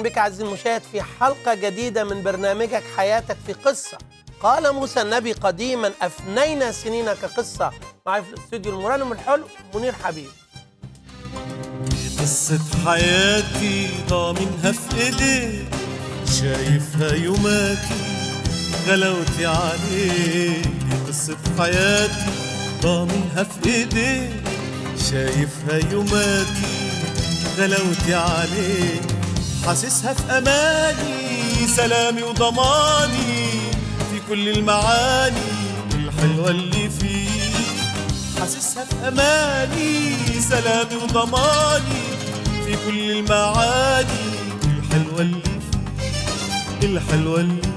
بك عزيزي المشاهد في حلقة جديدة من برنامجك حياتك في قصة قال موسى النبي قديما أفنينا سنين كقصة معي في الاستوديو المرنم الحلو منير حبيب قصة حياتي ضامنها في ايديك شايفها يوماتي غلاوتي عليك قصة حياتي ضامنها في ايديك شايفها يوماتي غلاوتي عليك حاسسها في اماني سلامي وضماني في كل المعاني الحلوة اللي فيك حاسسها في اماني سلامي وضماني في كل المعاني الحلوة اللي فيك الحلوة اللي فيك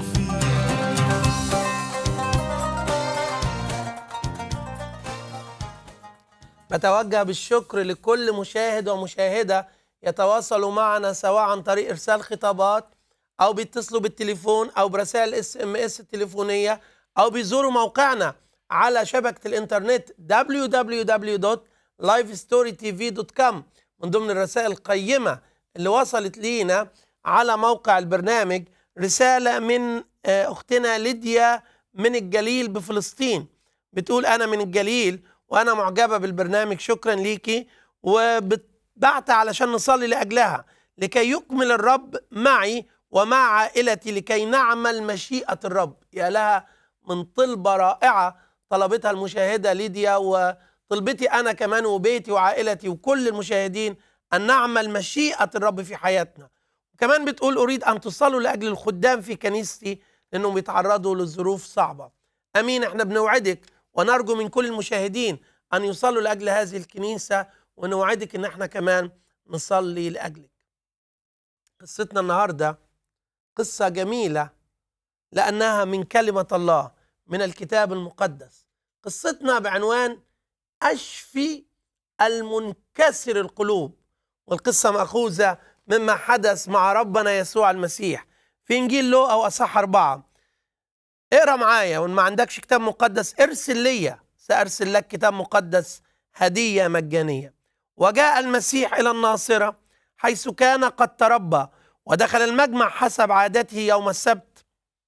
بتوجه بالشكر لكل مشاهد ومشاهدة يتواصلوا معنا سواء عن طريق إرسال خطابات أو بيتصلوا بالتليفون أو برسائل اس ام اس التليفونية أو بيزوروا موقعنا على شبكة الإنترنت www.lifestorytv.com من ضمن الرسائل القيمة اللي وصلت لينا على موقع البرنامج رسالة من آه، أختنا ليديا من الجليل بفلسطين بتقول أنا من الجليل وأنا معجبة بالبرنامج شكرا ليكي وبتبعت علشان نصلي لأجلها لكي يكمل الرب معي ومع عائلتي لكي نعمل مشيئة الرب يا لها من طلبة رائعة طلبتها المشاهدة ليديا وطلبتي أنا كمان وبيتي وعائلتي وكل المشاهدين أن نعمل مشيئة الرب في حياتنا كمان بتقول أريد أن تصلوا لأجل الخدام في كنيستي لأنهم بيتعرضوا لظروف صعبة أمين احنا بنوعدك ونرجو من كل المشاهدين أن يصلوا لأجل هذه الكنيسة ونوعدك أن احنا كمان نصلي لأجلك قصتنا النهاردة قصة جميلة لأنها من كلمة الله من الكتاب المقدس قصتنا بعنوان أشفي المنكسر القلوب والقصة مأخوذة مما حدث مع ربنا يسوع المسيح في إنجيل لوقا وأصح أربعة اقرا معايا وإن ما عندكش كتاب مقدس ارسل ليا سأرسل لك كتاب مقدس هدية مجانية وجاء المسيح إلى الناصرة حيث كان قد تربى ودخل المجمع حسب عادته يوم السبت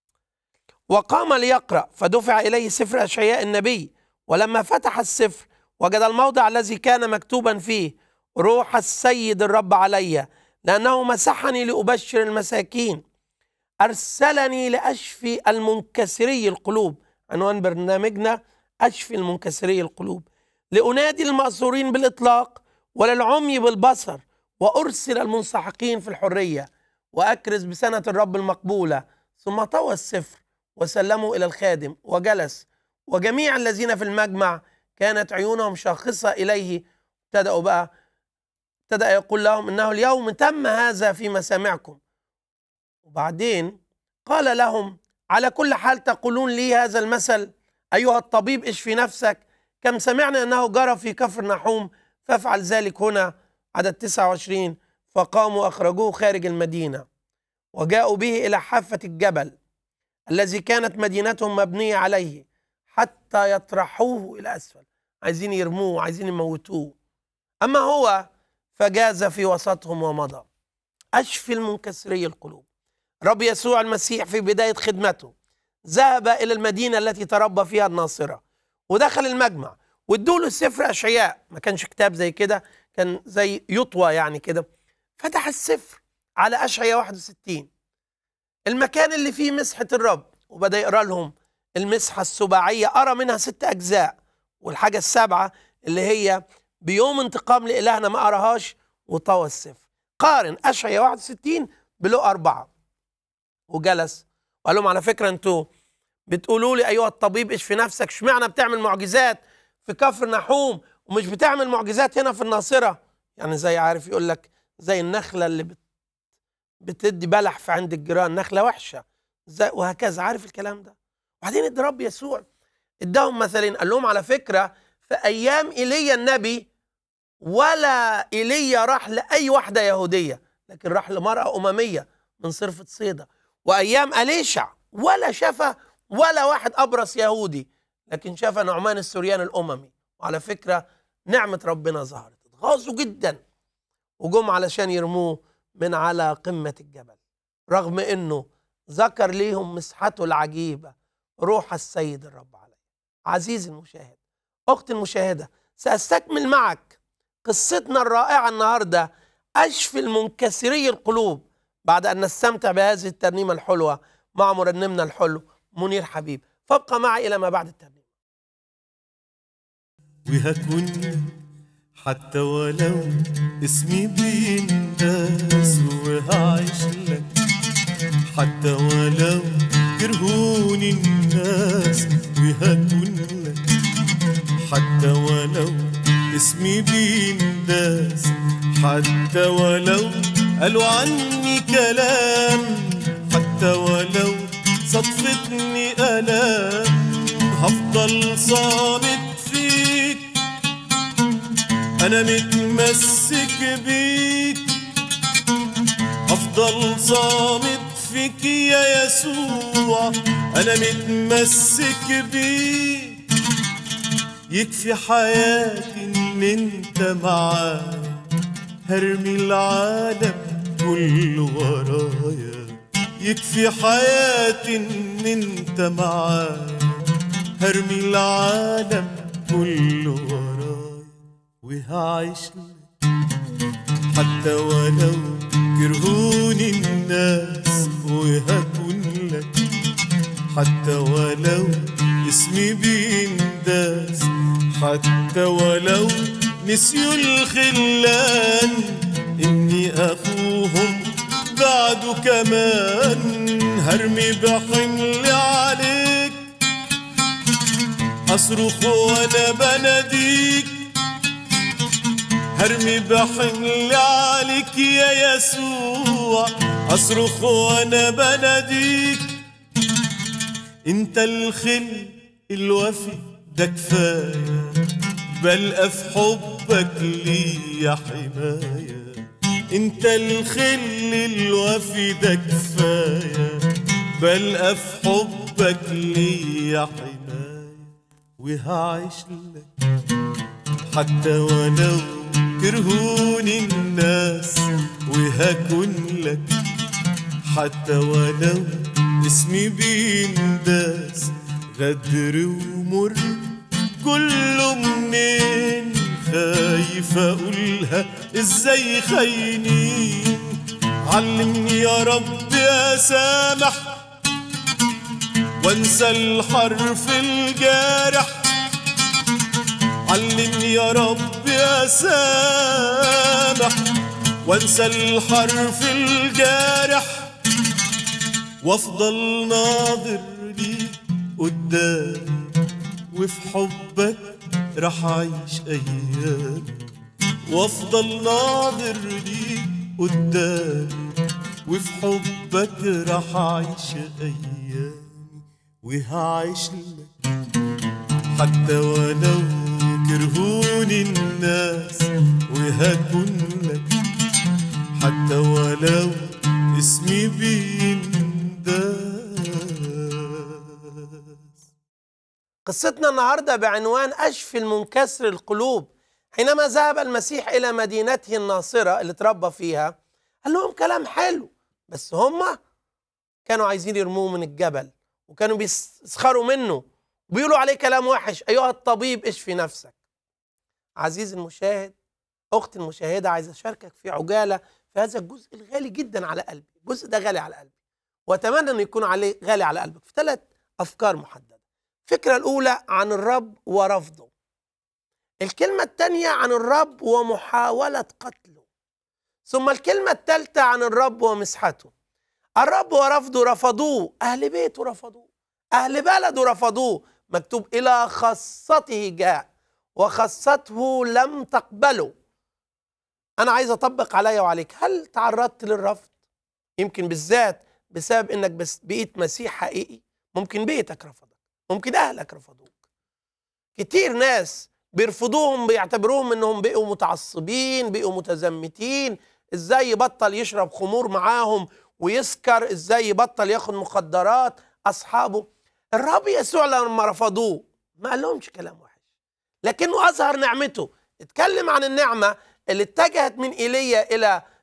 وقام ليقرأ فدفع إليه سفر أشعياء النبي ولما فتح السفر وجد الموضع الذي كان مكتوبا فيه روح السيد الرب علي لأنه مسحني لأبشر المساكين أرسلني لأشفي المنكسري القلوب عنوان برنامجنا أشفي المنكسري القلوب لأنادي المأسورين بالإطلاق وللعمي بالبصر وأرسل المنسحقين في الحرية وأكرز بسنة الرب المقبولة ثم طوى السفر وسلمه إلى الخادم وجلس وجميع الذين في المجمع كانت عيونهم شاخصة إليه ابتدأوا بقى ابتدأ يقول لهم إنه اليوم تم هذا في مسامعكم وبعدين قال لهم على كل حال تقولون لي هذا المثل أيها الطبيب اشفي نفسك كم سمعنا أنه جرى في كفر نحوم فافعل ذلك هنا عدد 29 فقاموا أخرجوه خارج المدينة وجاءوا به إلى حافة الجبل الذي كانت مدينتهم مبنية عليه حتى يطرحوه إلى أسفل عايزين يرموه عايزين يموتوه أما هو فجاز في وسطهم ومضى أشفي المنكسري القلوب رب يسوع المسيح في بداية خدمته ذهب إلى المدينة التي تربى فيها الناصرة ودخل المجمع وادوا له سفر أشعياء ما كانش كتاب زي كده كان زي يطوى يعني كده فتح السفر على أشعياء 61 المكان اللي فيه مسحة الرب وبدأ يقرأ لهم المسحة السباعية أرى منها ست أجزاء والحاجة السابعة اللي هي بيوم انتقام لإلهنا ما أراهاش وطوى السفر قارن أشعياء 61 بلو أربعة وجلس وقال لهم على فكرة أنتوا بتقولوا لي أيها الطبيب اشفي نفسك اشمعنى بتعمل معجزات في كفر نحوم ومش بتعمل معجزات هنا في الناصرة يعني زي عارف يقول لك زي النخلة اللي بت بتدي بلح في عند الجيران نخلة وحشة زي وهكذا عارف الكلام ده وبعدين ادى رب يسوع اداهم مثلين قال لهم على فكرة في أيام إيليا النبي ولا إيليا راح لأي واحدة يهودية لكن راح لمرأة أممية من صرفة صيدا وأيام أليشع ولا شفى ولا واحد أبرص يهودي لكن شفى نعمان السوريان الأممي وعلى فكرة نعمة ربنا ظهرت اتغاظوا جدا وجم علشان يرموه من على قمة الجبل رغم أنه ذكر ليهم مسحته العجيبة روح السيد الرب عليه عزيزي المشاهد أختي المشاهدة سأستكمل معك قصتنا الرائعة النهاردة أشفي المنكسري القلوب بعد أن نستمتع بهذه الترنيمة الحلوة مع مرنمنا الحلو منير حبيب فابقى معي إلى ما بعد الترنيمة وهكون حتى ولو اسمي بينداس وهعيش لك حتى ولو كرهوني الناس وهكون لك حتى ولو اسمي بينداس حتى ولو قالوا عني كلام حتى ولو صدفتني ألام هفضل صامت فيك أنا متمسك بيك أفضل صامت فيك يا يسوع أنا متمسك بيك يكفي حياتي إن أنت معايا هرمي العالم كله ورايا يكفي حياتي إن أنت معايا هرمي العالم كله ورايا وهعيش لك حتى ولو كرهوني الناس وهكون لك حتى ولو اسمي بينداس حتى ولو نسيوا الخلان اني اخوهم بعده كمان هرمي بحمل عليك اصرخ وانا بناديك هرمي بحمل عليك يا يسوع اصرخ وانا بناديك انت الخل الوفي ده كفايه بلقى في حبك ليا حمايه انت الخل الوفي ده كفايه بلقى في حبك ليا حمايه وهعيش لك حتى ولو كرهوني الناس وهكون لك حتى ولو اسمي بينداس غدر ومر كله منين خايف اقولها ازاي خاينين علمني يا رب اسامح وانسى الحرف الجارح علمني يا رب اسامح وانسى الحرف الجارح وافضل ناظر ليك قدامي وفي حبك راح اعيش ايام وافضل ناظر ليك قدامي وفي حبك راح اعيش ايام وهعيش لك حتى ولو كرهوني الناس وهكون لك حتى ولو اسمي بينداس قصتنا النهارده بعنوان اشفي المنكسر القلوب حينما ذهب المسيح الى مدينته الناصره اللي اتربى فيها قال لهم كلام حلو بس هم كانوا عايزين يرموه من الجبل وكانوا بيسخروا منه وبيقولوا عليه كلام وحش ايها الطبيب اشفي نفسك عزيزي المشاهد اختي المشاهده عايز اشاركك في عجاله في هذا الجزء الغالي جدا على قلبي الجزء ده غالي على قلبي واتمنى انه يكون عليه غالي على قلبك في ثلاث افكار محدده الفكره الاولى عن الرب ورفضه الكلمه الثانيه عن الرب ومحاوله قتله ثم الكلمه الثالثه عن الرب ومسحته الرب ورفضه رفضوه اهل بيته رفضوه اهل بلده رفضوه مكتوب الى خاصته جاء وخاصته لم تقبله انا عايز اطبق عليا وعليك هل تعرضت للرفض يمكن بالذات بسبب انك بس بقيت مسيح حقيقي ممكن بيتك رفضك ممكن اهلك رفضوك كتير ناس بيرفضوهم بيعتبروهم انهم بقوا متعصبين بقوا متزمتين ازاي يبطل يشرب خمور معاهم ويسكر ازاي يبطل ياخد مخدرات اصحابه الرب يسوع لما رفضوه ما قال لهمش كلام وحش لكنه اظهر نعمته اتكلم عن النعمه اللي اتجهت من ايليا الى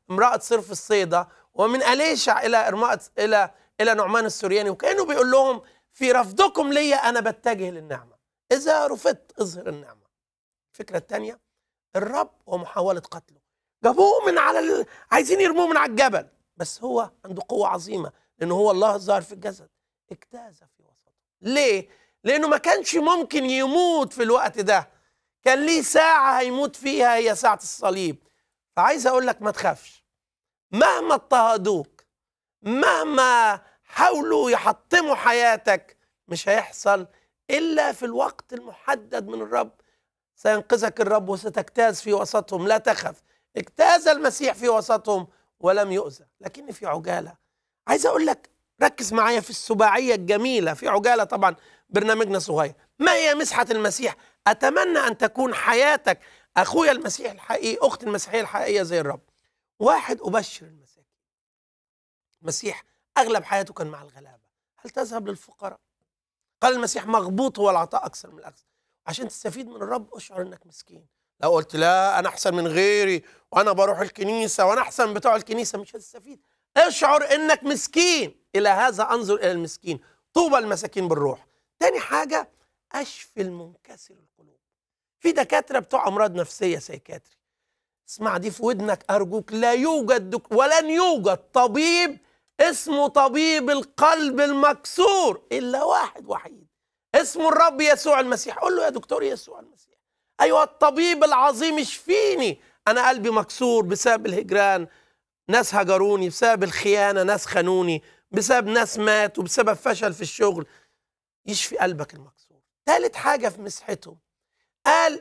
امراه صرف الصيده ومن اليشع الى ارماء الى الى نعمان السورياني وكانه بيقول لهم في رفضكم ليا انا بتجه للنعمه اذا رفضت اظهر النعمه الفكره الثانيه الرب ومحاوله قتله جابوه من على ال... عايزين يرموه من على الجبل بس هو عنده قوه عظيمه لانه هو الله الظاهر في الجسد اجتاز في وسطه ليه لانه ما كانش ممكن يموت في الوقت ده كان ليه ساعه هيموت فيها هي ساعه الصليب فعايز اقول لك ما تخافش مهما اضطهدوك مهما حاولوا يحطموا حياتك مش هيحصل الا في الوقت المحدد من الرب سينقذك الرب وستجتاز في وسطهم لا تخف اجتاز المسيح في وسطهم ولم يؤذى لكن في عجاله عايز اقول لك ركز معايا في السباعيه الجميله في عجاله طبعا برنامجنا صغير ما هي مسحه المسيح اتمنى ان تكون حياتك اخويا المسيح الحقيقي اختي المسيحيه الحقيقيه زي الرب واحد ابشر المساكين المسيح اغلب حياته كان مع الغلابه هل تذهب للفقراء قال المسيح مغبوط هو العطاء اكثر من الاخذ عشان تستفيد من الرب اشعر انك مسكين لو قلت لا انا احسن من غيري وانا بروح الكنيسه وانا احسن بتوع الكنيسه مش هتستفيد اشعر انك مسكين الى هذا انظر الى المسكين طوبى المساكين بالروح تاني حاجه اشفي المنكسر القلوب في دكاتره بتوع امراض نفسيه سيكاتري اسمع دي في ودنك ارجوك لا يوجد دك ولن يوجد طبيب اسمه طبيب القلب المكسور الا واحد وحيد اسمه الرب يسوع المسيح قول له يا دكتور يسوع المسيح ايها الطبيب العظيم اشفيني انا قلبي مكسور بسبب الهجران ناس هجروني بسبب الخيانه ناس خانوني بسبب ناس ماتوا بسبب فشل في الشغل يشفي قلبك المكسور ثالث حاجه في مسحته قال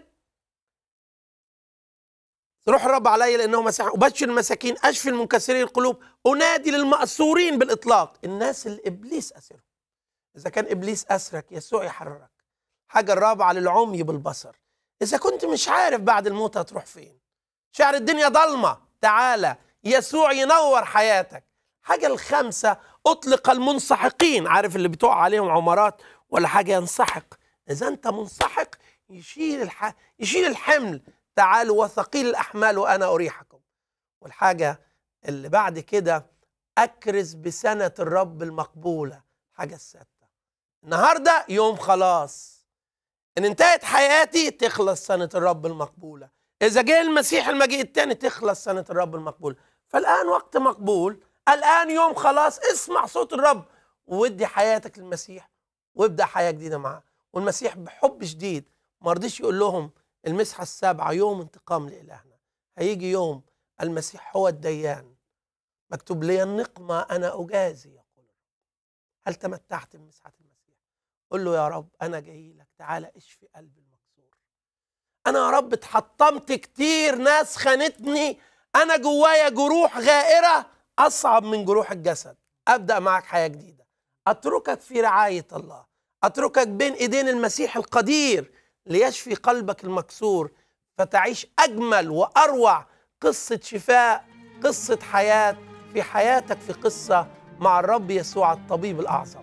روح الرب علي لانه مسيح ابشر المساكين اشفي المنكسرين القلوب انادي للمأسورين بالاطلاق الناس اللي ابليس اسرهم اذا كان ابليس اسرك يسوع يحررك حاجه الرابعه للعمي بالبصر اذا كنت مش عارف بعد الموت هتروح فين شعر الدنيا ضلمه تعالى يسوع ينور حياتك حاجه الخامسه اطلق المنسحقين عارف اللي بتقع عليهم عمارات ولا حاجه ينسحق اذا انت منسحق يشيل الح... يشيل الحمل تعالوا وثقيل الاحمال وانا اريحكم والحاجه اللي بعد كده اكرز بسنه الرب المقبوله الحاجه السادسه النهارده يوم خلاص ان انتهت حياتي تخلص سنه الرب المقبوله اذا جه المسيح المجيء الثاني تخلص سنه الرب المقبوله فالان وقت مقبول الان يوم خلاص اسمع صوت الرب وادي حياتك للمسيح وابدا حياه جديده معاه والمسيح بحب شديد ما رضيش يقول لهم المسحه السابعه يوم انتقام لالهنا هيجي يوم المسيح هو الديان مكتوب لي النقمه انا اجازي يقول هل تمتعت بمسحه المسيح قل له يا رب انا جاي لك تعالى اشفي قلبي المكسور انا يا رب اتحطمت كتير ناس خانتني انا جوايا جروح غائره اصعب من جروح الجسد ابدا معك حياه جديده اتركك في رعايه الله اتركك بين ايدين المسيح القدير ليشفي قلبك المكسور فتعيش اجمل واروع قصه شفاء قصه حياه في حياتك في قصه مع الرب يسوع الطبيب الاعظم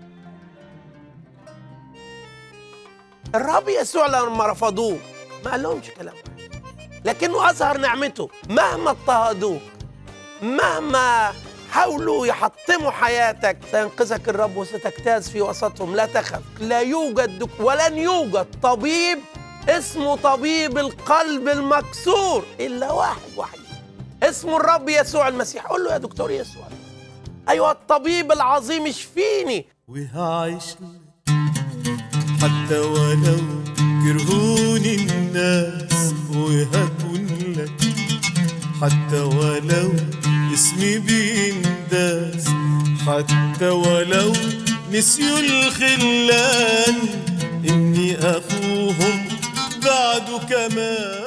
الرب يسوع لما رفضوه ما قال لهمش كلام لكنه اظهر نعمته مهما اضطهدوك مهما حاولوا يحطموا حياتك سينقذك الرب وستجتاز في وسطهم لا تخف لا يوجد دك ولن يوجد طبيب اسمه طبيب القلب المكسور الا واحد وحيد اسمه الرب يسوع المسيح قول له يا دكتور يسوع ايها الطبيب العظيم اشفيني وهعيش لك حتى ولو كرهوني الناس وهكون لك حتى ولو اسمي بينداس حتى ولو نسيوا الخلان اني اخوهم بعده كمان